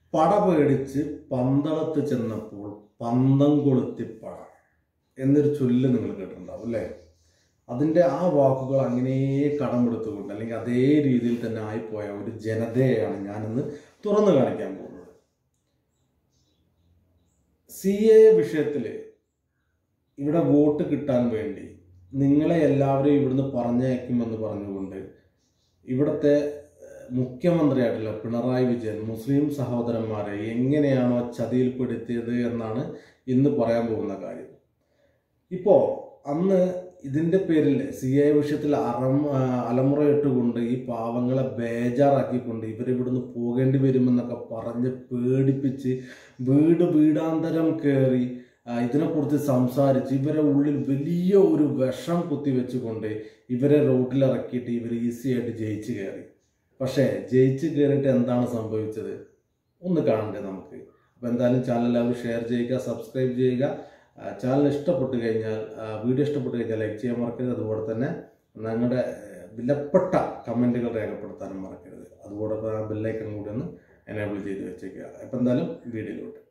പട പേടിച്ച് പന്തളത്ത് ചെന്നപ്പോൾ പന്തം കൊളുത്തി പട എന്നൊരു ചൊല്ല് നിങ്ങൾ കേട്ടിട്ടുണ്ടാവും അല്ലേ അതിൻ്റെ ആ വാക്കുകൾ അങ്ങനെ കടമെടുത്തുകൊണ്ട് അല്ലെങ്കിൽ അതേ രീതിയിൽ തന്നെ ആയിപ്പോയ ഒരു ജനതയെയാണ് ഞാനിന്ന് തുറന്നു കാണിക്കാൻ പോകുന്നത് സി എ വിഷയത്തിൽ ഇവിടെ വോട്ട് കിട്ടാൻ വേണ്ടി നിങ്ങളെ എല്ലാവരും ഇവിടുന്ന് പറഞ്ഞയക്കുമെന്ന് പറഞ്ഞുകൊണ്ട് ഇവിടുത്തെ ഏഹ്, മുഖ്യമന്ത്രിയായിട്ടുള്ള പിണറായി വിജയൻ മുസ്ലിം സഹോദരന്മാരെ എങ്ങനെയാണോ ചതിയിൽപ്പെടുത്തിയത് എന്നാണ് ഇന്ന് പറയാൻ പോകുന്ന കാര്യം ഇപ്പോൾ അന്ന് ഇതിൻ്റെ പേരിൽ സി ഐ വിഷയത്തിൽ അറം ആ, അലമുറയിട്ടുകൊണ്ട് ഈ പാവങ്ങളെ ബേജാറാക്കിക്കൊണ്ട് ഇവരിവിടുന്ന് പോകേണ്ടി വരുമെന്നൊക്കെ പറഞ്ഞ് പേടിപ്പിച്ച് വീട് വീടാന്തരം കയറി ആ, ഇതിനെക്കുറിച്ച് സംസാരിച്ച് ഇവരെ ഉള്ളിൽ വലിയ ഒരു വിഷം കുത്തിവെച്ചുകൊണ്ട് ഇവരെ റോട്ടിലിറക്കിയിട്ട് ഇവർ ഈസി ആയിട്ട് ജയിച്ച് കയറി പക്ഷേ ജയിച്ച് കയറിയിട്ട് എന്താണ് സംഭവിച്ചത് ഒന്ന് കാണണ്ടേ നമുക്ക് അപ്പോൾ എന്തായാലും ചാനൽ എല്ലാവരും ഷെയർ ചെയ്യുക സബ്സ്ക്രൈബ് ചെയ്യുക ആ, ചാനൽ ഇഷ്ടപ്പെട്ട് കഴിഞ്ഞാൽ ആ, വീഡിയോ ഇഷ്ടപ്പെട്ട് കഴിഞ്ഞാൽ ലൈക്ക് ചെയ്യാൻ മറക്കരുത് അതുപോലെ തന്നെ ഞങ്ങളുടെ ഏഹ്, വിലപ്പെട്ട കമൻറ്റുകൾ രേഖപ്പെടുത്താനും മറക്കരുത് അതുപോലെ ആ ബെല്ലൈക്കൺ കൂടി ഒന്ന് എനേബിൾ ചെയ്ത് വെച്ചേക്കുക അപ്പം എന്തായാലും വീഡിയോയിലോട്ട്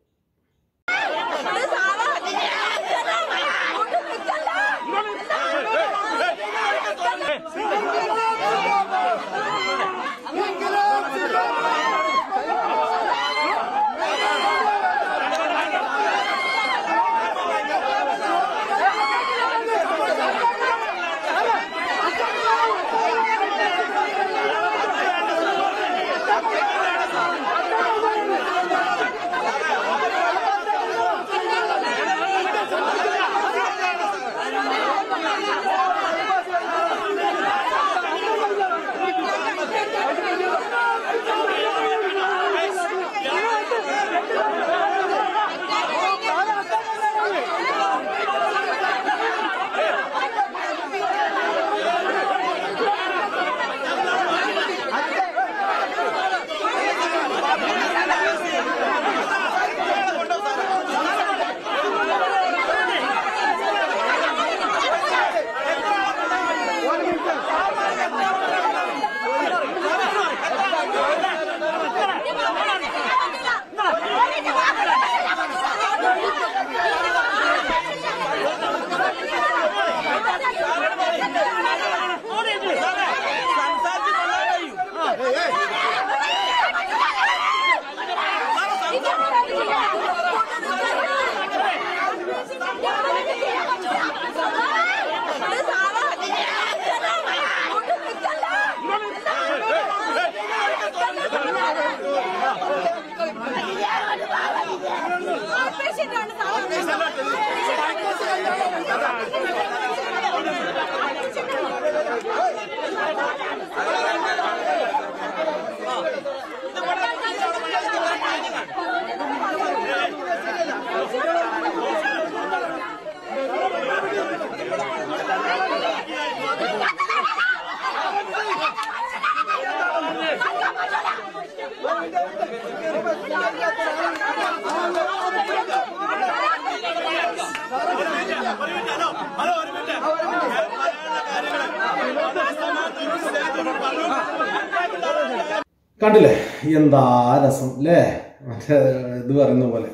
കണ്ടില്ലേ എന്താ രസം അല്ലേ മറ്റേ ഇത് പറയുന്ന പോലെ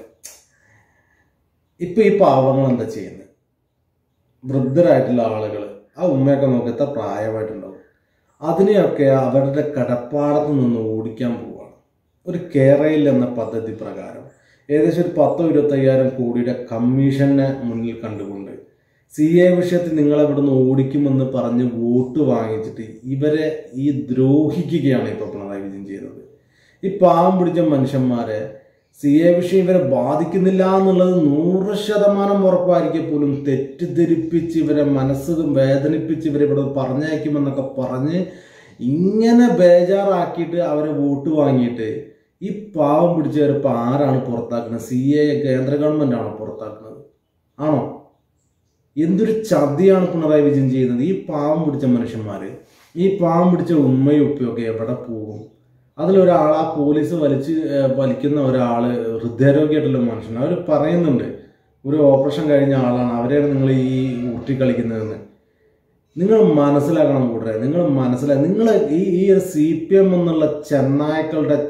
ഇപ്പൊ ഈ പാവങ്ങൾ എന്താ ചെയ്യുന്നത് വൃദ്ധരായിട്ടുള്ള ആളുകൾ ആ ഉമ്മയൊക്കെ നോക്കി എത്ര പ്രായമായിട്ടുണ്ടാവും അതിനെയൊക്കെ അവരുടെ കടപ്പാടത്ത് നിന്ന് ഓടിക്കാൻ പോവുകയാണ് ഒരു കേരയിൽ എന്ന പദ്ധതി പ്രകാരം ഏകദേശം ഒരു പത്തോ ഇരുപത്തയ്യായിരം കോടിയുടെ കമ്മീഷനെ മുന്നിൽ കണ്ടുകൊണ്ട് സി എ വിഷയത്തിൽ നിങ്ങളെ ഇവിടുന്ന് ഓടിക്കുമെന്ന് പറഞ്ഞ് വോട്ട് വാങ്ങിച്ചിട്ട് ഇവരെ ഈ ദ്രോഹിക്കുകയാണ് ഇപ്പോൾ പിണറായി വിജയൻ ചെയ്യുന്നത് ഈ പാവം പിടിച്ച മനുഷ്യന്മാരെ സി എ വിഷയം ഇവരെ ബാധിക്കുന്നില്ല എന്നുള്ളത് നൂറ് ശതമാനം ഉറപ്പായിരിക്കും പോലും തെറ്റിദ്ധരിപ്പിച്ച് ഇവരെ മനസ്സ് വേദനിപ്പിച്ച് ഇവരെ ഇവിടെ പറഞ്ഞയക്കുമെന്നൊക്കെ പറഞ്ഞ് ഇങ്ങനെ ബേജാറാക്കിയിട്ട് അവരെ വോട്ട് വാങ്ങിയിട്ട് ഈ പാവം പിടിച്ചവരിപ്പോൾ ആരാണ് പുറത്താക്കുന്നത് സി എ കേന്ദ്ര ഗവൺമെൻറ് ആണോ പുറത്താക്കുന്നത് ആണോ എന്തൊരു ചതിയാണ് പിണറായി വിജയൻ ചെയ്യുന്നത് ഈ പാവം പിടിച്ച മനുഷ്യന്മാർ ഈ പാവം പിടിച്ച ഉമ്മയും ഉപ്പയൊക്കെ എവിടെ പോകും അതിലൊരാൾ ആ പോലീസ് വലിച്ച് ഏഹ്, വലിക്കുന്ന ഒരാൾ ഹൃദയരോഗ്യമായിട്ടുള്ള മനുഷ്യൻ അവർ പറയുന്നുണ്ട് ഒരു ഓപ്പറേഷൻ കഴിഞ്ഞ ആളാണ് അവരെയാണ് നിങ്ങൾ ഈ ഊട്ടി കളിക്കുന്നതെന്ന് നിങ്ങൾ മനസ്സിലാക്കണം കൂട്ടരെ നിങ്ങൾ മനസ്സിലാക്കി നിങ്ങൾ ഈ ഈ ഒരു സി പി എം എന്നുള്ള ചെന്നായ്ക്കളുടെ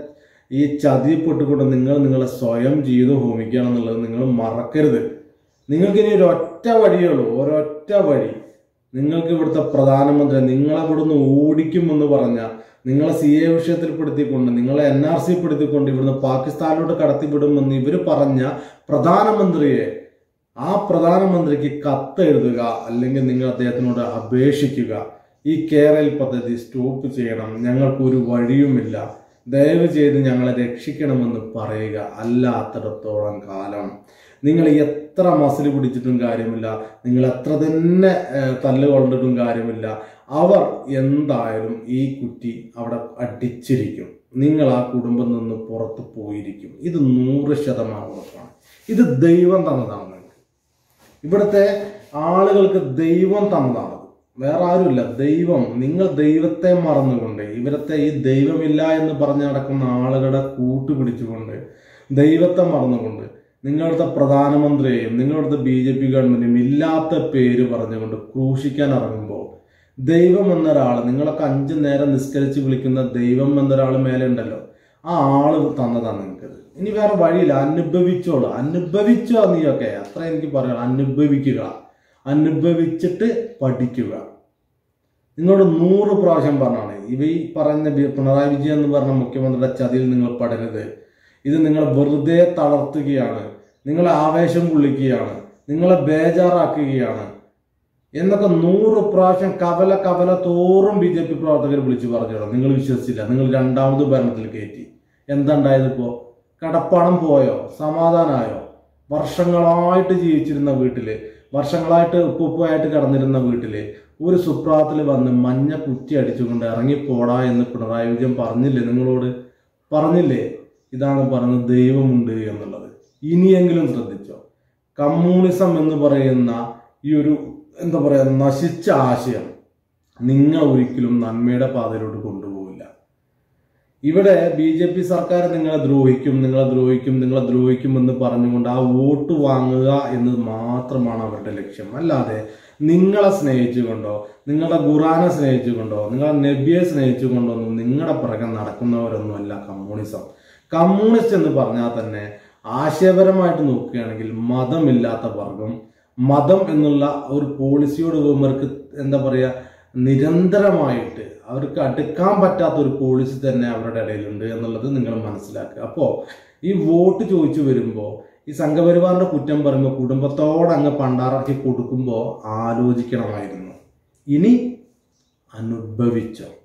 ഈ ചതിപ്പെട്ടുകൊണ്ട് നിങ്ങൾ നിങ്ങളെ സ്വയം ജീവിതം ഹോമിക്കുകയാണ് എന്നുള്ളത് നിങ്ങൾ മറക്കരുത് നിങ്ങൾക്ക് ഇനി ഒരു ഒറ്റ വഴിയേ ഉള്ളൂ ഒരൊറ്റ വഴി നിങ്ങൾക്ക് ഇവിടുത്തെ പ്രധാനമന്ത്രി നിങ്ങളെ ഇവിടുന്ന് ഓടിക്കുമെന്ന് പറഞ്ഞ നിങ്ങളെ സി എ വിഷയത്തിൽപ്പെടുത്തിക്കൊണ്ട് നിങ്ങളെ എൻ ആർ സി പെടുത്തിക്കൊണ്ട് ഇവിടുന്ന് പാകിസ്ഥാനിലോട്ട് കടത്തിവിടുമെന്ന് ഇവർ പറഞ്ഞ പ്രധാനമന്ത്രിയെ ആ പ്രധാനമന്ത്രിക്ക് കത്ത് എഴുതുക അല്ലെങ്കിൽ നിങ്ങൾ അദ്ദേഹത്തിനോട് അപേക്ഷിക്കുക ഈ കേരള പദ്ധതി സ്റ്റോപ്പ് ചെയ്യണം ഞങ്ങൾക്ക് ഒരു വഴിയുമില്ല ദയവ് ചെയ്ത് ഞങ്ങളെ രക്ഷിക്കണമെന്ന് പറയുക അല്ലാത്തിടത്തോളം കാലം നിങ്ങൾ എത്ര മസിൽ പിടിച്ചിട്ടും കാര്യമില്ല നിങ്ങൾ എത്ര തന്നെ ഏഹ്, തല്ല് കൊണ്ടിട്ടും കാര്യമില്ല അവർ എന്തായാലും ഈ കുറ്റി അവിടെ അടിച്ചിരിക്കും നിങ്ങൾ ആ കുടുംബം നിന്ന് പുറത്ത് പോയിരിക്കും ഇത് നൂറ് ശതമാനം ഉറപ്പാണ് ഇത് ദൈവം തന്നതാണ് നിങ്ങൾക്ക് ഇവിടുത്തെ ആളുകൾക്ക് ദൈവം തന്നതാണ് വേറെ ആരുമില്ല ദൈവം നിങ്ങൾ ദൈവത്തെ മറന്നുകൊണ്ട് ഇവിടുത്തെ ഈ ദൈവമില്ല എന്ന് പറഞ്ഞു നടക്കുന്ന ആളുകളുടെ കൂട്ടുപിടിച്ചുകൊണ്ട് ദൈവത്തെ മറന്നുകൊണ്ട് നിങ്ങളുടെ പ്രധാനമന്ത്രിയെയും നിങ്ങളുടെ ബി ജെ പി ഗവൺമെന്റും ഇല്ലാത്ത പേര് പറഞ്ഞുകൊണ്ട് ക്രൂശിക്കാൻ ഇറങ്ങുമ്പോൾ ദൈവം എന്നൊരാൾ നിങ്ങളൊക്കെ അഞ്ചു നേരം നിസ്കരിച്ച് വിളിക്കുന്ന ദൈവം എന്നൊരാൾ മേലെ ഉണ്ടല്ലോ ആ ആള് തന്നതാണ് നിങ്ങൾക്കത് ഇനി വേറെ വഴിയില്ല അനുഭവിച്ചോളൂ അനുഭവിച്ചോ നീയൊക്കെ അത്ര എനിക്ക് പറയാം അനുഭവിക്കുക അനുഭവിച്ചിട്ട് പഠിക്കുക നിങ്ങളോട് നൂറ് പ്രാവശ്യം പറഞ്ഞാണ് ഇവ ഈ പറഞ്ഞ ബി- പിണറായി വിജയൻ എന്ന് പറഞ്ഞ മുഖ്യമന്ത്രിയുടെ ചതിയിൽ നിങ്ങൾ പടരുത് ഇത് നിങ്ങളെ വെറുതെ തളർത്തുകയാണ് നിങ്ങളെ ആവേശം കൊള്ളിക്കുകയാണ് നിങ്ങളെ ബേജാറാക്കുകയാണ് എന്നൊക്കെ നൂറ് പ്രാവശ്യം കവല കവല തോറും ബി ജെ പി പ്രവർത്തകർ വിളിച്ചു പറഞ്ഞോളാം നിങ്ങൾ വിശ്വസിച്ചില്ല നിങ്ങൾ രണ്ടാമത് ഭരണത്തിൽ കയറ്റി എന്താണ്ടായത് ഇപ്പോ കടപ്പണം പോയോ സമാധാനമായോ വർഷങ്ങളായിട്ട് ജീവിച്ചിരുന്ന വീട്ടില് വർഷങ്ങളായിട്ട് ഉപ്പുപ്പായിട്ട് കടന്നിരുന്ന വീട്ടില് ഒരു സുപ്രാത്തിൽ വന്ന് മഞ്ഞ കുറ്റി അടിച്ചുകൊണ്ട് ഇറങ്ങിപ്പോടാ എന്ന് പിണറായി വിജയൻ പറഞ്ഞില്ലേ നിങ്ങളോട് പറഞ്ഞില്ലേ ഇതാണ് പറഞ്ഞത് ദൈവമുണ്ട് എന്നുള്ളത് ഇനിയെങ്കിലും ശ്രദ്ധിച്ചോ കമ്മ്യൂണിസം എന്ന് പറയുന്ന ഈ ഒരു എന്താ പറയാ നശിച്ച ആശയം നിങ്ങൾ ഒരിക്കലും നന്മയുടെ പാതയിലോട്ട് കൊണ്ടുപോകില്ല ഇവിടെ ബി ജെ പി സർക്കാർ നിങ്ങളെ ദ്രോഹിക്കും നിങ്ങളെ ദ്രോഹിക്കും നിങ്ങളെ ദ്രോഹിക്കും എന്ന് പറഞ്ഞുകൊണ്ട് ആ വോട്ട് വാങ്ങുക എന്നത് മാത്രമാണ് അവരുടെ ലക്ഷ്യം അല്ലാതെ നിങ്ങളെ സ്നേഹിച്ചുകൊണ്ടോ നിങ്ങളുടെ ഖുറാനെ സ്നേഹിച്ചുകൊണ്ടോ നിങ്ങളുടെ നബിയെ സ്നേഹിച്ചുകൊണ്ടോ ഒന്നും നിങ്ങളുടെ പിറകെ നടക്കുന്നവരൊന്നുമല്ല കമ്മ്യൂണിസം കമ്മ്യൂണിസ്റ്റ് എന്ന് പറഞ്ഞാൽ തന്നെ ആശയപരമായിട്ട് നോക്കുകയാണെങ്കിൽ മതമില്ലാത്ത വർഗം മതം എന്നുള്ള ഒരു പോളിസിയോട് ഇവർക്ക് എന്താ പറയുക നിരന്തരമായിട്ട് അവർക്ക് അടുക്കാൻ പറ്റാത്ത ഒരു പോളിസി തന്നെ അവരുടെ ഇടയിലുണ്ട് എന്നുള്ളത് നിങ്ങൾ മനസ്സിലാക്കുക അപ്പോൾ ഈ വോട്ട് ചോദിച്ചു വരുമ്പോൾ ഈ സംഘപരിവാറിന്റെ കുറ്റം പറയുമ്പോൾ കുടുംബത്തോടെ അങ്ങ് പണ്ടാറാക്കി കൊടുക്കുമ്പോൾ ആലോചിക്കണമായിരുന്നു ഇനി അനുഭവിച്ചോ